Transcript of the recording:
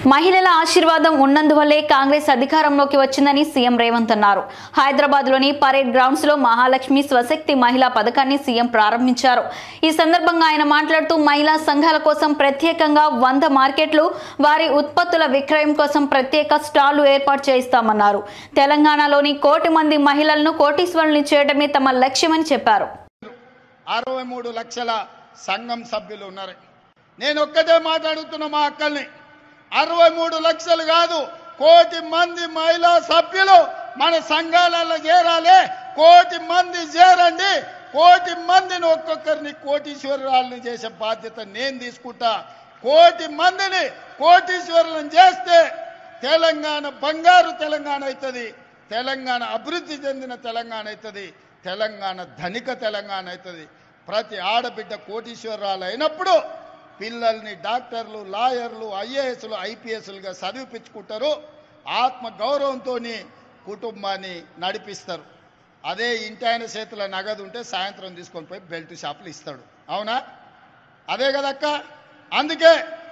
మహిళల ఆశీర్వాదం ఉన్నందువల్లే కాంగ్రెస్ అధికారంలోకి వచ్చిందని సీఎం రేవంత్ అన్నారు హైదరాబాద్ లోని పరేడ్ గ్రౌండ్స్ లో మహాలక్ష్మి స్వశక్తి మహిళా పథకాన్ని సీఎం ప్రారంభించారు ఈ సందర్భంగా ఆయన మాట్లాడుతూ మహిళా సంఘాల కోసం ప్రత్యేకంగా వంద మార్కెట్లు వారి ఉత్పత్తుల విక్రయం కోసం ప్రత్యేక స్టాళ్లు ఏర్పాటు చేయిస్తామన్నారు తెలంగాణలోని కోటి మంది మహిళలను కోటీశ్వరుల్ని చేయడమే తమ లక్ష్యమని చెప్పారు అరవై మూడు లక్షల సంఘం సభ్యులు ఉన్నారు నేను ఒక్కటే మాట్లాడుతున్న మా అక్కల్ని అరవై మూడు లక్షలు కాదు కోటి మంది మహిళా సభ్యులు మన సంఘాలలో చేరాలి కోటి మంది చేరండి కోటి మందిని ఒక్కొక్కరిని కోటీశ్వరాలను చేసే బాధ్యత నేను తీసుకుంటా కోటి మందిని కోటీశ్వరులను చేస్తే తెలంగాణ బంగారు తెలంగాణ అవుతుంది తెలంగాణ అభివృద్ధి చెందిన తెలంగాణ అవుతుంది తెలంగాణ ధనిక తెలంగాణ అవుతుంది ప్రతి ఆడబిడ్డ కోటీశ్వరాలు అయినప్పుడు పిల్లల్ని డాక్టర్లు లాయర్లు ఐఏఎస్లు ఐపీఎస్లుగా చదివిపించుకుంటారు ఆత్మ గౌరవంతో కుటుంబాన్ని నడిపిస్తారు అదే ఇంటి ఆయన చేతుల నగదు ఉంటే సాయంత్రం తీసుకొని పోయి బెల్ట్ షాపులు ఇస్తాడు అవునా అదే కదక్క అందుకే